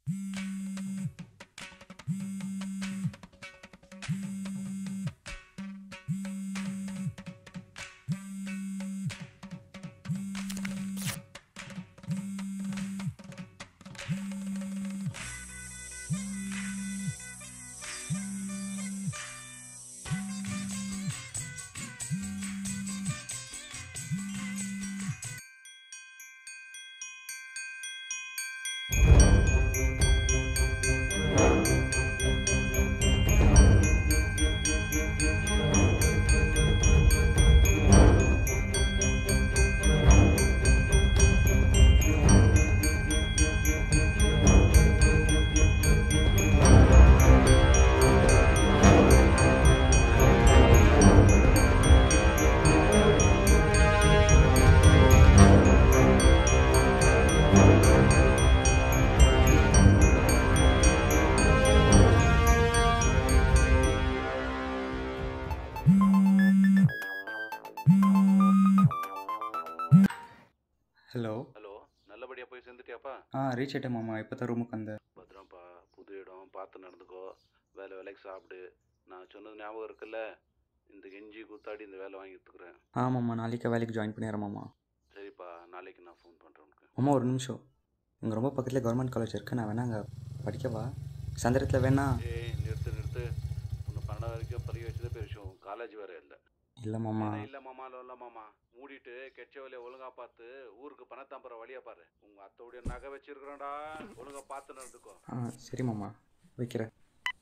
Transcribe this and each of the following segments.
Hello hello நல்லபடியாக போய் சேர்ந்துட்டியாப்பா ஆ reach ஆயிட்டேன் மாமா இப்போ தான் ரூமுக்கு வந்தேன் பத்திரம்ப்பா புது இடம் பார்த்து நடந்துக்கோ வேலை வேலைக்கு சாப்பிடு நான் சொன்னது ஞாபகம் இருக்குல்ல இந்த கெஞ்சி கூத்தாடி இந்த வேலை வாங்கி கொடுத்துக்குறேன் ஆமாம்மா நாளைக்கு வேலைக்கு ஜாயின் பண்ணிடுறேன் மாமா சரிப்பா நாளைக்கு நான் ஃபோன் பண்ணுறேன் உனக்கு மாமா ஒரு நிமிஷம் இங்கே ரொம்ப பக்கத்தில் கவர்மெண்ட் காலேஜ் இருக்குது நான் வேணா அங்கே படிக்கவா சந்திரத்தில் வேணா ஏய் நிறுத்து நிறுத்து உன்னை பன்னெண்டாவது வரைக்கும் படிக்க வச்சதே பெரிய விஷயம் காலேஜ் வேறு இல்லை இல்லை மாமா இல்லை மாமா இல்லை மாமா மூடிட்டு கெச்ச வேலையை ஒழுங்கா பார்த்து ஊருக்கு பணத்தாம்பற வழியா பாரு உங்க அத்தோடைய நகை வச்சிருக்கிறோம்டா ஒழுங்கா பார்த்து நடந்துக்கோ ஆ சரி மாமா வைக்கிறேன்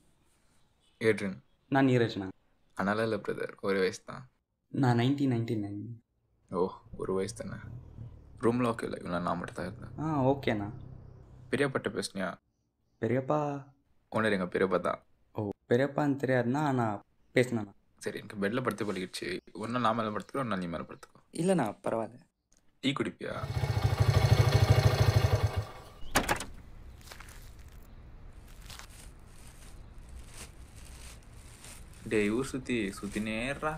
ஏட்ரின் நான் நீரஜ்ண்ணா அதனால இல்லை பிரதர் ஒரு வயசு தான் நான் நைன்டீன் நைன்டி நைன் ஓ ஒரு வயசு தானே ரூமில் ஓகே இல்லை இவ்வளோ நான் மட்டும் தான் இருந்தேன் ஆ ஓகேண்ணா பெரியப்பாட்ட பேசுனியா பெரியப்பா ஓனர் எங்கள் பெரியப்பா தான் ஓ பெரியப்பான்னு தெரியாதுண்ணா நான் பேசினேண்ணா சரி எனக்கு பெட்டில் படுத்து பழகிடுச்சு ஒரு நாள் நான் மேலே படுத்துக்கோ ஒரு நாள் நீ மேலே படுத்துக்கோ இல்லைண்ணா பரவாயில்ல டீ குடிப்பியா டேய் ஊர் சுற்றி சுற்றி நேரா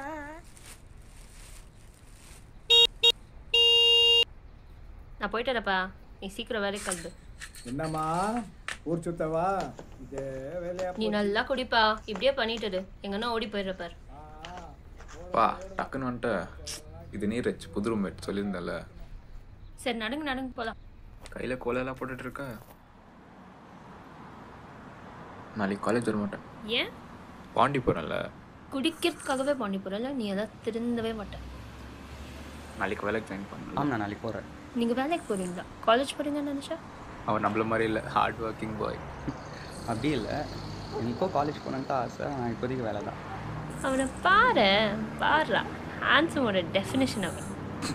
நான் போயிட்டேனப்பா நீ சீக்கிரம் வேலைக்கு கிளம்பு என்னம்மா ஊர் சுத்தவா இதே வேலையா நீ நல்லா குடிப்பா இப்படியே பண்ணிட்டு இரு. எங்கன்னா ஓடி போயிடுறப்பார் பா டக்குன்னு வந்துட்ட இது நீரஜ் புது ரூம்மேட் சொல்லியிருந்தல சரி நடங்க நடங்க போலாம் கையில் கோலையெல்லாம் போட்டுட்டு இருக்க நாளைக்கு காலேஜ் வர மாட்டேன் ஏன் பாண்டி போகிறேன்ல குடிக்கிறதுக்காகவே பண்ணி போறல நீ எல்லாம் திருந்தவே மாட்டேன் நாளைக்கு வேலைக்கு ஜாயின் பண்ணலாம் ஆமாண்ணா நாளைக்கு போகிறேன் நீங்க வேலைக்கு போறீங்களா காலேஜ் போறீங்கன்னு நினைச்சா அவன் நம்மள மாதிரி இல்லை ஹார்ட் ஒர்க்கிங் பாய் அப்படி இல்லை எனக்கும் காலேஜ் போகணுன்ட்டு ஆசை நான் இப்போதைக்கு வேலை தான் அவனை பாரு பாருடா ஹேண்ட்ஸமோட டெஃபினேஷன் அவன்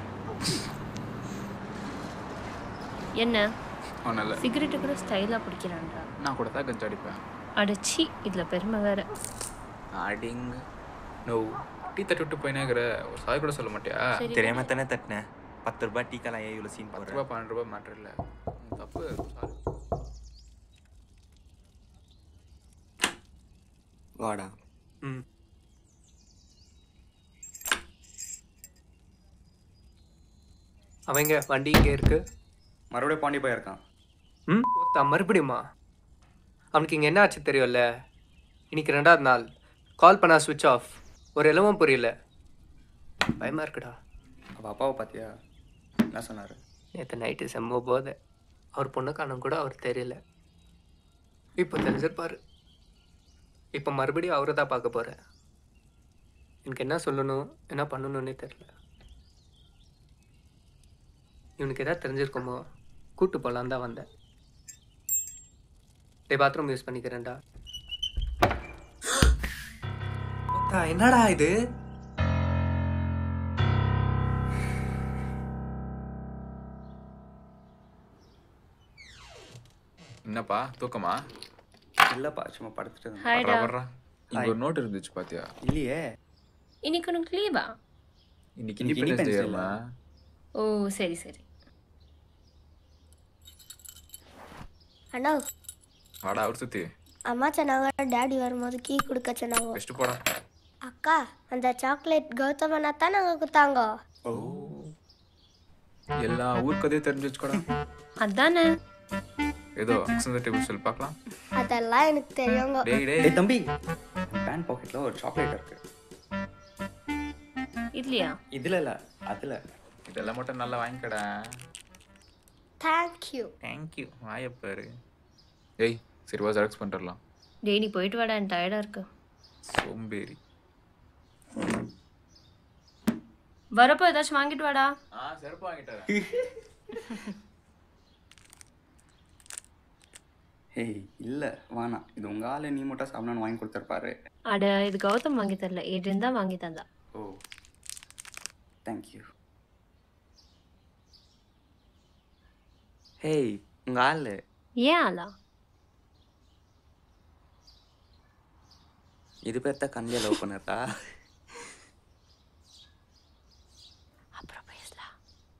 என்ன அவன் நல்ல சிகரெட்டு கூட ஸ்டைலாக பிடிக்கிறான்டா நான் கூட தான் கஞ்சி அடிப்பேன் அடிச்சி இதுல பெருமை வேற அடிங் நோ டீ தட்டி விட்டு போயினேங்கிற ஒரு சாய் கூட சொல்ல மாட்டியா சரி தெரியாம தானே தட்டினேன் பத்து ரூபாய் டீக்கெல்லாம் ஏன் இவ்வளோ சீன் பத்து போடுறேன் ரூபா பன்னெண்டு ரூபா மேட்ரு இல்லை தப்பு சாரி வாடா ம் அவங்க வண்டி இங்கே இருக்கு மறுபடியும் பாண்டி போயிருக்கான் ம் ஓத்தா மறுபடியுமா அவனுக்கு இங்கே என்ன ஆச்சு தெரியும்ல இன்னைக்கு ரெண்டாவது நாள் கால் பண்ணா சுவிட்ச் ஆஃப் ஒரு இலவும் புரியல பயமா இருக்குடா அவள் அப்பாவை பார்த்தியா என்ன சொன்னார் நேற்று நைட்டு செம்ம போதை அவர் பொண்ணு காணும் கூட அவர் தெரியல இப்போ தெரிஞ்சிருப்பாரு இப்போ மறுபடியும் அவரை தான் பார்க்க போகிறேன் எனக்கு என்ன சொல்லணும் என்ன பண்ணணும்னே தெரில இவனுக்கு எதாவது தெரிஞ்சிருக்குமோ கூட்டு போகலான் தான் வந்தேன் டே பாத்ரூம் யூஸ் பண்ணிக்கிறேன்டா அக்கா, என்னடா இது என்னப்பா தூக்கமா இல்லைப்பா சும்மா படுத்துட்டு இருந்தேன். ஹாய்டா வர்றா வர்றா இங்க ஒரு நோட் இருந்துச்சு பாத்தியா இல்லையே இன்னைக்கு உனக்கு லீவா இன்னைக்கு இன்னைக்கு இண்டிபெண்டன்ஸ் டே Independence ஓ சரி சரி அண்ணா வாடா அவர் சுத்தி அம்மா சொன்னாங்க டாடி வரும்போது கீ கொடுக்க சொன்னாங்க வச்சுட்டு போடா அக்கா அந்த சாக்லேட் கௌதம் அண்ணா தான் நாங்கள் கொடுத்தாங்க எல்லா ஊர் கதையும் தெரிஞ்சு வச்சுக்கோடா அதானே ஏதோ எக்ஸன் டேபிள் சொல்லி பார்க்கலாம் அதெல்லாம் எனக்கு தெரியுங்க டேய் டேய் டேய் தம்பி பேண்ட் பாக்கெட்டில் ஒரு சாக்லேட் இருக்கு இதுலையா இதில் இல்லை அதில் இதெல்லாம் மட்டும் நல்லா வாங்கிக்கடா தேங்க்யூ தேங்க்யூ வாயப்பாரு ஏய் சரி வா ஜெராக்ஸ் பண்ணிட்டுலாம் டேய் நீ போயிட்டு வாடா எனக்கு டயர்டாக இருக்கு சோம்பேறி வரப்போ ஏதாச்சும் வாங்கிட்டு வாடா ஆ செருப்பு வாங்கிட்டேன் ஹேய் இல்லை வேணாம் இது உங்கள் ஆள் நீ மட்டும் சாப்பிடணும்னு வாங்கி கொடுத்துருப்பாரு அட இது கௌதம் வாங்கி தரல ஏட்ரின் தான் வாங்கி தந்தா ஓ தேங்க்யூ ஹேய் உங்கள் ஆள் ஏன் ஆளா இது பேர் தான் கண்ணில் லவ் பண்ணதா அப்புறம் பேசலாம்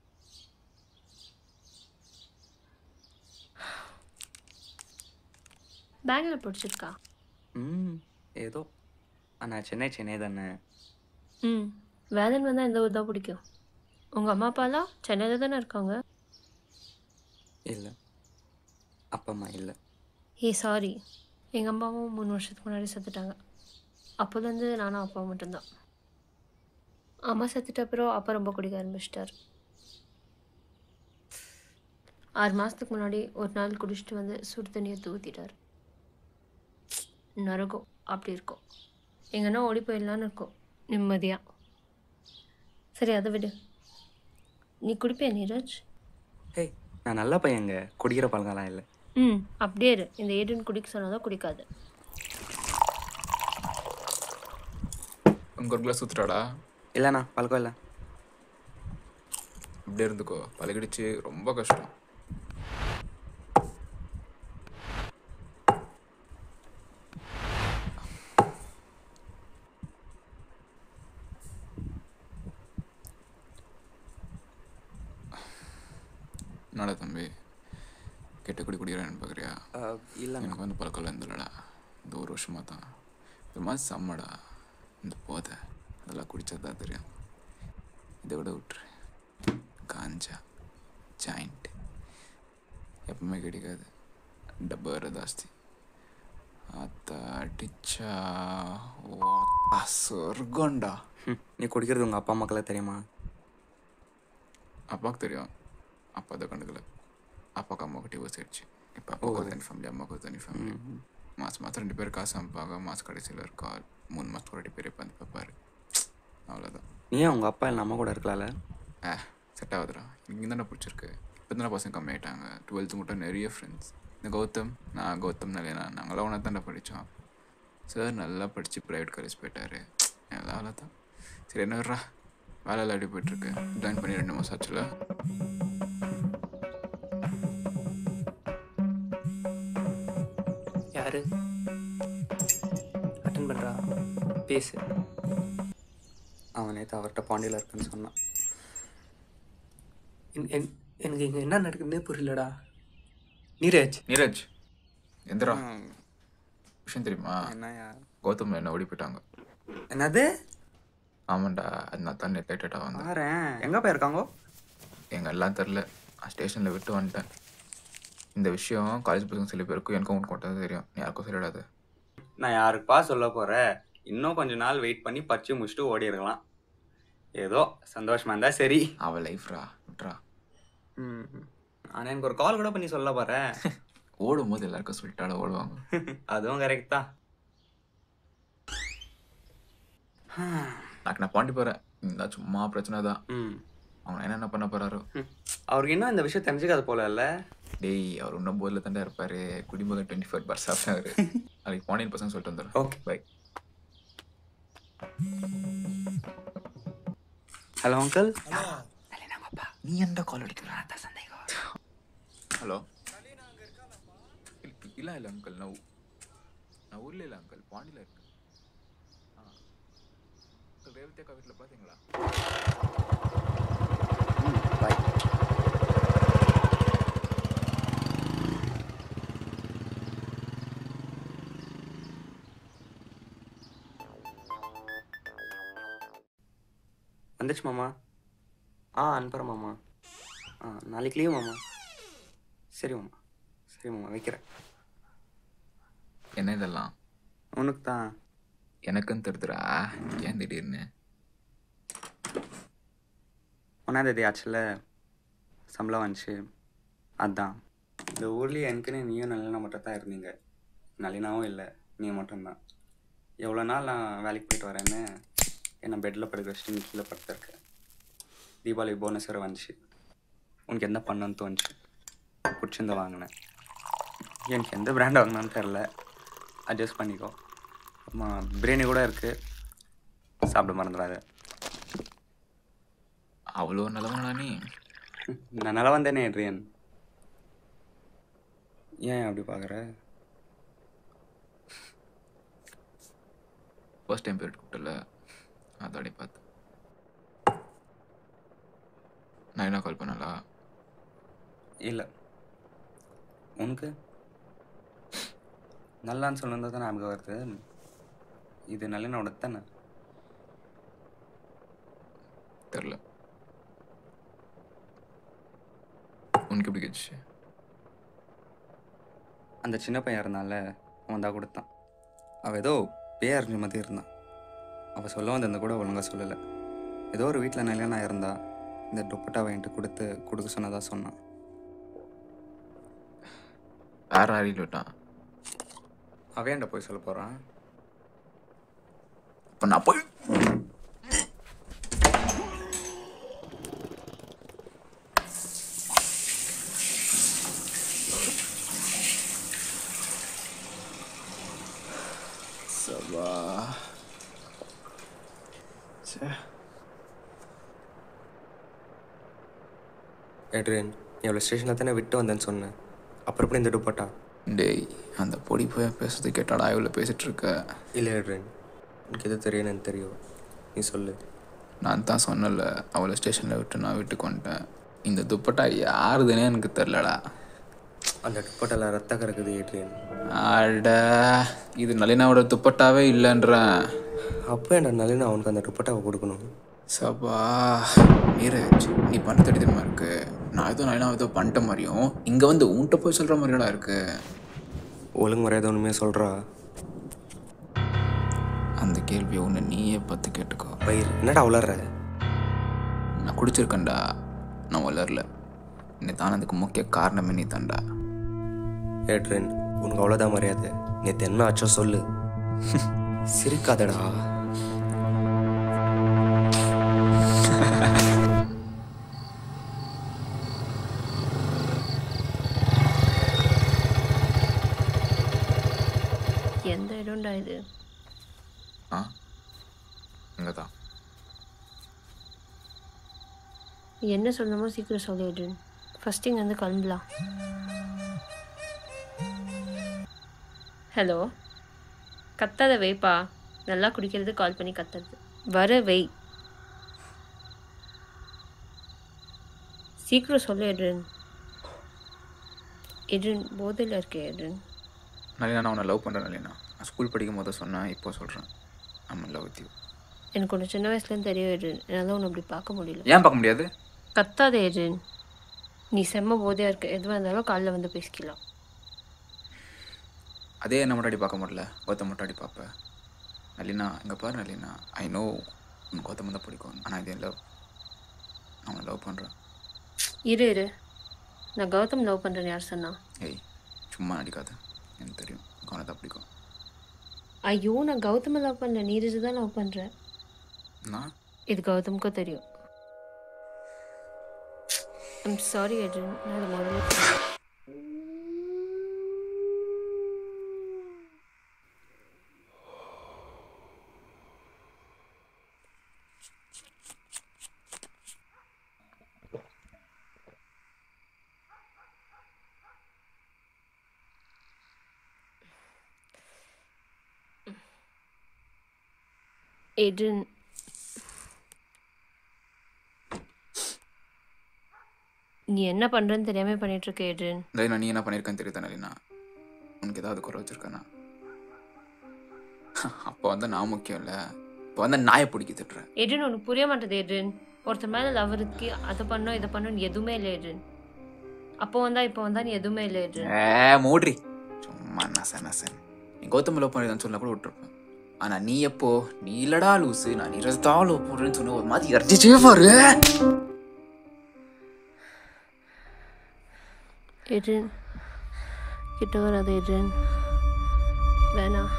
பேங்க்ல பிடிச்சிருக்கா ம் ஏதோ ஆனால் சென்னை சென்னை தானே ம் வேதன் வந்தால் எந்த ஊர் தான் பிடிக்கும் உங்கள் அம்மா அப்பாலாம் சென்னையில் தானே இருக்காங்க இல்லை அப்பா அம்மா இல்லை ஏ சாரி எங்கள் அம்மாவும் மூணு வருஷத்துக்கு முன்னாடி செத்துட்டாங்க அப்போலேருந்து நானும் அப்பா மட்டும்தான் அம்மா செத்துட்ட அப்புறம் அப்பா ரொம்ப குடிக்க ஆரம்பிச்சிட்டார் ஆறு மாதத்துக்கு முன்னாடி ஒரு நாள் குடிச்சிட்டு வந்து சுடு தண்ணியை ஊற்றிட்டார் நரகம் அப்படி இருக்கும் எங்கன்னா ஓடி போயிடலான்னு இருக்கும் நிம்மதியாக சரி அதை விடு நீ குடிப்பியா நீரஜ் ஹேய் நான் நல்ல பையங்க குடிக்கிற பழங்கம்லாம் இல்லை ம் அப்படியே இரு இந்த ஏடுன்னு குடிக்க சொன்னாதான் குடிக்காது உங்க ஒரு கிளாஸ் ஊத்துட்டாடா இல்லைண்ணா பழக்கம் இல்லை இப்படியே இருந்துக்கோ பழகிடுச்சு ரொம்ப கஷ்டம் என்னடா தம்பி கெட்ட குடி குடிக்கிறேன்னு பார்க்குறியா இல்லைண்ணா எனக்கு வந்து பழக்கம் இருந்துலடா இந்த ஒரு வருஷமாக தான் இது மாதிரி செம்மடா இந்த போதை அதெல்லாம் குடிச்சா தான் தெரியும் இதை விட விட்டுரு காஞ்சா ஜாயிண்ட் எப்பவுமே கிடைக்காது டப்பு வேறு ஜாஸ்தி அத்த அடிச்சா ஓ சொர்க்கம்டா ம், நீ குடிக்கிறது உங்கள் அப்பா அம்மாக்கெல்லாம் தெரியுமா அப்பாவுக்கு தெரியும் அப்பா அதை கண்டுக்கல அப்பாவுக்கு அம்மாவுக்கு டிவோர்ஸ் ஆயிடுச்சு இப்போ அப்பாவுக்கு ஒரு தனி ஃபேமிலி அம்மாவுக்கு ஒரு தனி ஃபேமிலி மாதம் மாதம் ரெண்டு பேரும் காசு அனுப்பாங்க மாதம் கடைசியில் இருக்கா மூணு மாதத்துக்கு ரெண்டு பேர் இப்போ வந்து பார்ப்பாரு அவ்வளோதான் நீ ஏன் உங்கள் அப்பா இல்லை அம்மா கூட இருக்கலாம்ல ஆ செட் ஆகுதுடா இங்கே தானே பிடிச்சிருக்கு இப்போ தானே பசங்க கம்மியாயிட்டாங்க டுவெல்த்து மட்டும் நிறைய ஃப்ரெண்ட்ஸ் இந்த கௌதம் நான் கௌதம் நிலையா நாங்களாம் ஒன்றா தானே படித்தோம் சார் நல்லா படித்து ப்ரைவேட் காலேஜ் போயிட்டாரு எல்லாம் அவ்வளோதான் சரி என்ன வர்றா வேலையில் எப்படி போயிட்டுருக்கு ஜாயின் பண்ணி ரெண்டு மாதம் ஆச்சுல யாரு அட்டன் பண்ணுறா பேசு அவன் நேற்று அவர்கிட்ட பாண்டியில் இருக்குன்னு சொன்னான் என்- என்- எனக்கு இங்கே என்ன நடக்குதுன்னே புரியலடா நீரஜ் நீரஜ் எந்திரா விஷயம் தெரியுமா என்னையா கௌதம் என்ன ஓடி போயிட்டாங்க என்னது ஆமாண்டா அதனால தான் லேட்டடாக வந்தேன் பாரேன் எங்கே போயிருக்காங்கோ எங்கள் எல்லாம் தெரில நான் ஸ்டேஷனில் விட்டு வந்துட்டேன் இந்த விஷயம் காலேஜ் பசங்க சில பேருக்கும் எனக்கும் உனக்கு மட்டும் தான் தெரியும் நீ யாருக்கும் சொல்லிடாது நான் யாருக்குப்பா சொல்ல போகிறேன் இன்னும் கொஞ்ச நாள் வெயிட் பண்ணி படிச்சு முடிச்சுட்டு ஓடி இருக்கலாம் ஏதோ சந்தோஷமா இருந்தா சரி அவள் லைஃப்ரா விட்றா ம் ஆனால் எனக்கு ஒரு கால் கூட பண்ணி சொல்ல போகிறேன் ஓடும் போது எல்லாருக்கும் சொல்லிட்டாட ஓடுவாங்க அதுவும் கரெக்ட் தான் நான் நான் பாண்டி போகிறேன் இந்த சும்மா பிரச்சனை தான் ம் அவங்க என்னென்ன பண்ண போகிறாரோ ம். அவருக்கு இன்னும் இந்த விஷயம் தெரிஞ்சுக்காது போல இல்ல டேய் அவர் இன்னும் போதில் தாண்டா இருப்பார் குடிமகன் டுவெண்ட்டி ஃபோர் பர் சாப்பிட்டாரு அதுக்கு பாண்டியன் பசங்க சொல்லிட்டு வந்துடுறேன் ஓகே பை ஹலோ அங்கிள் நீ எந்த கால் அடிக்கிறா ஹலோ இல்லை இல்லை அங்கிள் நான் ஊ- நான் ஊரில் இல்லை அங்கிள் பாண்டியில் இருக்கு ஆ அங்கிள் ரேவதி அக்கா வீட்டில் பார்த்தீங்களா பாய் வந்துச்சு மாமா ஆ அனுப்புகிறேன் மாமா ஆ நாளைக்கு லீவ் மாமா சரி மாமா சரி மாமா வைக்கிறேன் என்ன இதெல்லாம் உனக்கு தான் எனக்கும் தெரிதுடா ஏன் திடீர்னு ஒன்றாந்தேதி ஆச்சுல சம்பளம் வந்துச்சு அதான் இந்த ஊர்லேயே எனக்குன்னு நீயும் நளினா மட்டும் தான் இருந்தீங்க நளினாவும் இல்லை நீ மட்டும்தான் எவ்வளோ நாள் நான் வேலைக்கு போயிட்டு வரேன்னு என்னை பெட்டில் படுக்க வச்சுட்டு நீ கீழே படுத்திருக்க தீபாவளி போனஸ் வேறு வந்துச்சு உனக்கு எந்த பண்ணணும்னு தோணுச்சு பிடிச்சிருந்த வாங்கினேன் எனக்கு எந்த பிராண்ட் வாங்கினான்னு தெரில அட்ஜஸ்ட் பண்ணிக்கோ அம்மா பிரியாணி கூட இருக்குது சாப்பிட மறந்துடாத அவ்வளோ நல்லவனா நீ நான் நல்லா வந்தேனே ஏட்ரியன் ஏன் அப்படி பார்க்குற ஃபர்ஸ்ட் டைம் போயிட்டு கூப்பிட்டல அதாடி பார்த்து நான் என்ன கால் பண்ணலா இல்லை உனக்கு நல்லான்னு சொல்லுறது தான் ஞாபகம் வருது இது நல்லனோட தானே தெரில உனக்கு எப்படி கேட்டுச்சு அந்த சின்ன பையன் இருந்தால அவன் தான் கொடுத்தான் அவள் ஏதோ பேய் அறிஞ்ச மாதிரி இருந்தான் அவள் சொல்ல வந்திருந்த கூட ஒழுங்காக சொல்லலை ஏதோ ஒரு வீட்டில் நிலையா இருந்தா இந்த துப்பட்டா வாங்கிட்டு கொடுத்து கொடுக்க சொன்னதா சொன்னான் வேற யாரையும் விட்டான் அவன் போய் சொல்ல போகிறான் இப்போ நான் போய் சபா ஏட்ரியன் எவ்வளோ ஸ்டேஷனில் தானே விட்டு வந்தேன்னு சொன்னேன் அப்புறம் எப்படி இந்த துப்பட்டா டேய் அந்த பொடி போய் பேசுறது கேட்டாடா இவ்வளோ பேசிட்டு இருக்க இல்லை ஏட்ரியன் எனக்கு எது தெரியும் எனக்கு தெரியும் நீ சொல்லு நான் தான் சொன்னல அவளை ஸ்டேஷனில் விட்டு நான் வீட்டுக்கு வந்துட்டேன் இந்த துப்பட்டா யாருதுன்னே எனக்கு தெரிலடா அந்த துப்பட்டால ரத்த கறக்குது ஏட்ரியன் அட இது நளினாவோட துப்பட்டாவே இல்லைன்றேன் அப்போ என்ன நளினா அவனுக்கு அந்த துப்பட்டாவை கொடுக்கணும் சபா நீரஜ் நீ பண்ண தெரியுமா இருக்கு நான் ஏதோ நளினா ஏதோ பண்ணிட்ட மாதிரியும் இங்கே வந்து உன்கிட்ட போய் சொல்கிற மாதிரிடா இருக்கு ஒழுங்கு மரியாதை ஒன்றுமே சொல்கிறா அந்த கேள்வியை ஒன்று நீயே பார்த்து கேட்டுக்கோ பயிர் என்னடா உளர்ற நான் குடிச்சிருக்கேன்டா நான் வளரல நீ தான் அதுக்கு முக்கிய காரணமே நீ தான்டா ஏட்ரியன் உனக்கு அவ்வளோதான் மரியாதை நேற்று என்ன ஆச்சோ சொல்லு சிரிக்காதடா எந்த இடம்டா இது ஆ இங்கே தான் நீ என்ன சொல்லணுமோ சீக்கிரம் சொல்லிடு ஃபஸ்ட் இங்கேருந்து கிளம்பலாம் ஹலோ கத்தாத வைப்பா நல்லா குடிக்கிறது கால் பண்ணி கத்துறது வர வை சீக்கிரம் சொல்லு எட்ரின் எட்ரின் போதையில் இருக்கே எட்ரின் நளினா நான் உன்னை லவ் பண்ணுறேன் நளினா நான் ஸ்கூல் படிக்கும் போது சொன்னேன் இப்போ சொல்கிறேன் நம்ம லவ் வித் யூ எனக்கு ஒன்று சின்ன வயசுலேருந்து தெரியும் எட்ரின் என்னால் ஒன்று அப்படி பார்க்க முடியல ஏன் பார்க்க முடியாது கத்தாத எட்ரின் நீ செம்ம போதையாக இருக்க எதுவாக இருந்தாலும் காலைல வந்து பேசிக்கலாம் அதே என்ன மட்டும் அடி பார்க்க முடியல கௌதம் மட்டும் அடி பார்ப்பேன் நளினா இங்கே பாரு நளினா ஐ நோ உனக்கு கௌதம் தான் பிடிக்கும் ஆனால் இது லவ் நான் உன்னை லவ் பண்ணுறேன் இரு இரு நான் கௌதம் லவ் பண்ணுறேன்னு யார் சொன்னா ஏய் சும்மா நடிக்காத எனக்கு தெரியும் கவனை தான் பிடிக்கும் ஐயோ நான் கௌதமை லவ் பண்ணல நீரஜ் தான் லவ் பண்ணுறேன் நான் இது கௌதமுக்கும் தெரியும் ஐம் சாரி அர்ஜுன் நான் அதை முதல்ல எட்ரின் நீ என்ன பண்ணுறன்னு தெரியாமல் பண்ணிகிட்ருக்க எட்ரின் நளினா நீ என்ன பண்ணியிருக்கேன்னு தெரியுதா நளினா உனக்கு ஏதாவது குறை வச்சிருக்கேனா அப்போ வந்து நான் முக்கியம் இல்லை இப்போ வந்து நாயை பிடிக்க திட்டுறேன் எட்ரின் உனக்கு புரிய மாட்டேது எட்ரின் ஒருத்தர் மேலே லவ் இருக்கு அதை பண்ணோம் இதை பண்ணோம் எதுவுமே இல்லை எட்ரின் அப்போ வந்தா இப்போ வந்தா நீ எதுவுமே இல்லை ஏட்ரியன் ஏ மூட்ரி சும்மா நச நசன் நீ கௌதம் லவ் பண்ணிதான் சொல்ல கூட விட்டுருப்பேன் ஆனா நீ எப்போ நீ இல்லடா லூசு நான் நீரஜ் தான் லவ் பண்றேன்னு சொன்ன ஒரு மாதிரி இறச்சிச்சே பாரு ஏட்ரியன் கிட்ட வராத ஏட்ரியன் வேணாம்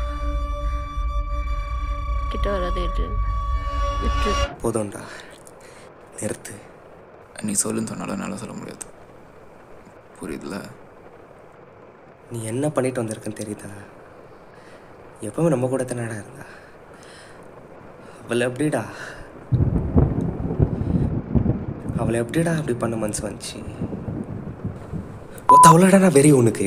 கிட்ட வராத ஏட்ரியன் விட்டு போதும்டா நிறுத்து நீ சொல்லுன்னு சொன்னாலும் என்னால் சொல்ல முடியாது புரியுதுல நீ என்ன பண்ணிட்டு வந்திருக்கன்னு தெரியுதா எப்பவுமே நம்ம கூட தானடா இருந்தா அவளை எப்படிடா அவளை எப்படிடா அப்படி பண்ண மனசு வந்துச்சு ஒத்த அவ்வளோடா நான் வெறி உனக்கு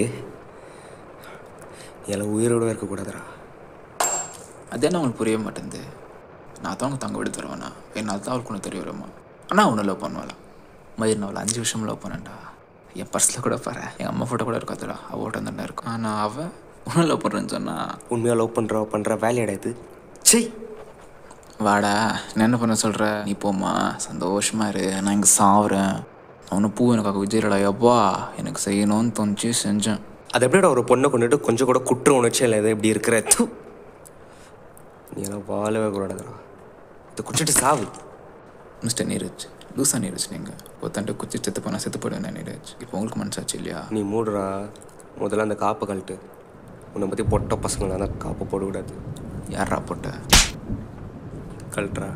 நீ எல்லாம் உயிரோட இருக்கக்கூடாதுடா அது என்ன அவனுக்கு புரிய மாட்டேங்குது நான் தான் உனக்கு தங்க விட்டு தருவேண்ணா என்னால் தான் அவளுக்கு ஒன்று தெரிய வருமா ஆனால் அவனை லவ் பண்ணுவாளா மயிர் நான் அவளை அஞ்சு வருஷம் லவ் பண்ணேன்டா என் பர்ஸில் கூட பாரு எங்கள் அம்மா ஃபோட்டோ கூட இருக்காதுடா அவட்ட தானே இருக்கும் ஆனால் அவன் உன்னை லவ் பண்ணுறேன்னு சொன்னா உண்மையாக லவ் பண்ணுற பண்ணுற வேலையடா இது சீ வாடா நான் என்ன பண்ண சொல்கிற நீ போம்மா சந்தோஷமா இரு நான் இங்கே சாவுறேன் அவனு பூ எனக்காக விஜயலடா எப்பா எனக்கு செய்யணும்னு தோணுச்சு செஞ்சேன் அது எப்படிடா ஒரு பொண்ணை கொண்டுட்டு கொஞ்சம் கூட குற்ற உணர்ச்சி இல்லை இது எப்படி இருக்கிற தூ நீ எல்லாம் வாழவே கூடாதுடா இது குடிச்சிட்டு சாவு மிஸ்டர் நீரஜ் லூசா நீரஜ் நீங்கள் ஒருத்தன்ட்டு குச்சி செத்து போனால் செத்து போடுவேன் நீரஜ் இப்போ உங்களுக்கு மனசாச்சு இல்லையா நீ மூடுறா முதல்ல அந்த காப்பை கழட்டு உன்னை பற்றி பொட்ட பசங்களை தான் காப்பு போடக்கூடாது யாரா போட்ட கழட்டுறா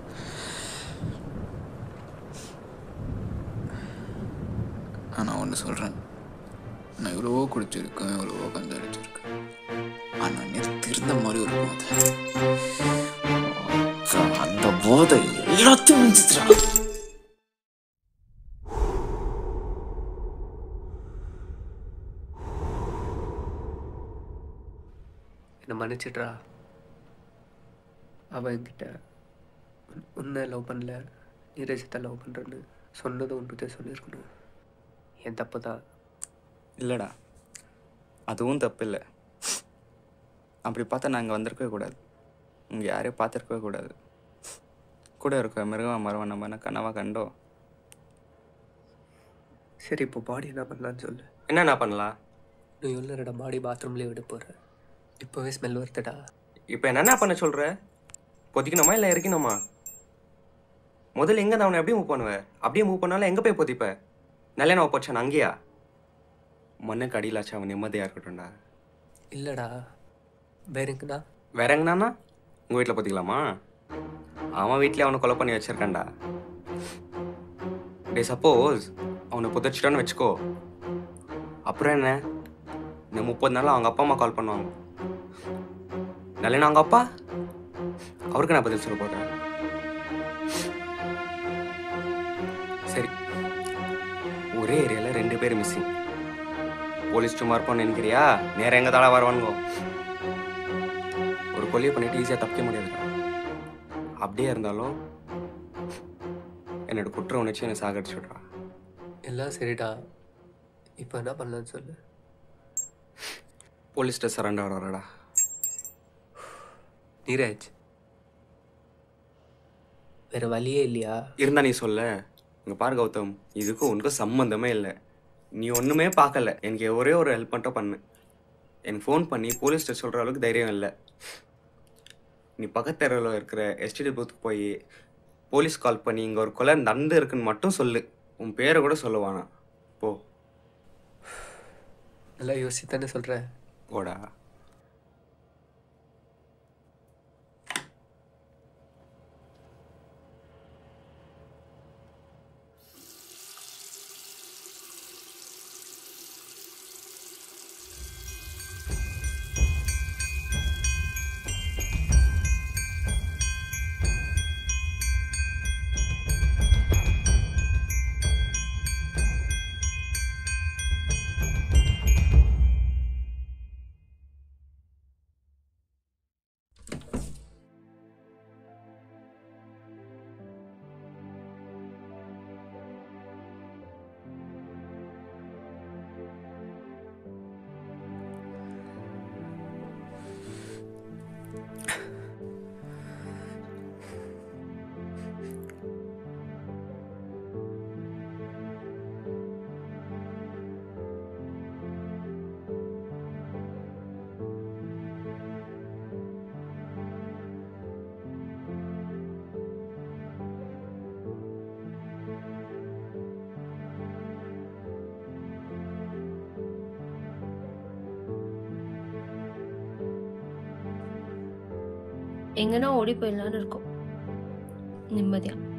நான் ஒன்று சொல்கிறேன் நான் எவ்வளவோ குடிச்சிருக்கேன் எவ்வளவோ கஞ்சா அடிச்சிருக்கேன் ஆனால் நேற்று இருந்த மாதிரி ஒரு போதை அக்கா, அந்த போதை எல்லாத்தையும் மிஞ்சிச்சுடா. என்னை மன்னிச்சிட்றா அவன் என்கிட்ட உன்- உன்னை லவ் பண்ணல நீரஜத்தை லவ் பண்ணுறேன்னு சொன்னதும் உன்கிட்ட சொல்லியிருக்கணும் என் தப்பு தான் இல்லைடா அதுவும் தப்பு இல்லை அப்படி பார்த்தா நாங்கள் வந்திருக்கவே கூடாது இங்கே யாரையும் பார்த்துருக்கவே கூடாது கூட இருக்க மிருகம் மரம் நம்ம என்ன கனவா கண்டோம் சரி இப்போ பாடி என்ன பண்ணலான்னு சொல்லு என்னண்ணா பண்ணலாம் நீ எவ்வளோ பாடி பாத்ரூம்லேயே விட போகிற இப்போவே ஸ்மெல் வருதுடா இப்போ என்னென்ன பண்ண சொல்கிற பொதிக்கணுமா இல்லை இறக்கணுமா முதல்ல எங்கே அவனை எப்படி மூவ் பண்ணுவேன் அப்படியே மூவ் பண்ணாலும் எங்கே போய் பொதிப்ப நல்ல நான் போச்சான் அங்கேயா மண்ணுக்கு அடியிலாச்சும் அவன் நிம்மதியாக இருக்கட்டும்டா இல்லைடா வேற எங்கண்ணா வேற எங்கண்ணா உங்கள் வீட்டில் பொத்திக்கலாமா அவன் வீட்லயே அவனை கொலை பண்ணி வச்சிருக்கான்டா டே சப்போஸ் அவனை புதைச்சிட்டான்னு வச்சுக்கோ அப்புறம் என்ன இந்த முப்பது நாள் அவங்க அப்பா அம்மா கால் பண்ணுவாங்க நல்ல அவங்க அப்பா அவருக்கு நான் பதில் சொல்ல போகிறேன் சரி ஒரே ஏரியாவில் ரெண்டு பேர் மிஸ்ஸிங் போலீஸ் சும்மா இருப்பான்னு நினைக்கிறியா நேரம் எங்கே தாளா வருவானுங்கோ ஒரு கொல்லியை பண்ணிட்டு ஈஸியாக தப்பிக்க முடியாது அப்படியே இருந்தாலும் என்னோட குற்ற உணர்ச்சி என்னை சாகடிச்சு விட்றா எல்லாம் சரிடா இப்போ என்ன பண்ணலான்னு சொல்லு போலீஸ்கிட்ட சரண்டர் வரடா நீரஜ் வேற வழியே இல்லையா இருந்தா நீ சொல்ல இங்க பாரு கௌதம் இதுக்கும் உனக்கும் சம்மந்தமே இல்லை நீ ஒன்றுமே பார்க்கல எனக்கு ஒரே ஒரு ஹெல்ப் மட்டும் பண்ணு எனக்கு ஃபோன் பண்ணி போலீஸ்கிட்ட சொல்கிற அளவுக்கு தைரியம் இல்லை நீ பக்கத்து தெருவில் இருக்கிற எஸ்டிடி பூத்துக்கு போய் போலீஸ் கால் பண்ணி இங்கே ஒரு கொலை நடந்து இருக்குன்னு மட்டும் சொல்லு உன் பேரை கூட சொல்லுவானா போ நல்லா யோசித்தானே சொல்கிறேன் போடா எங்கன்னா ஓடி போயிடலான்னு இருக்கோம் நிம்மதியாக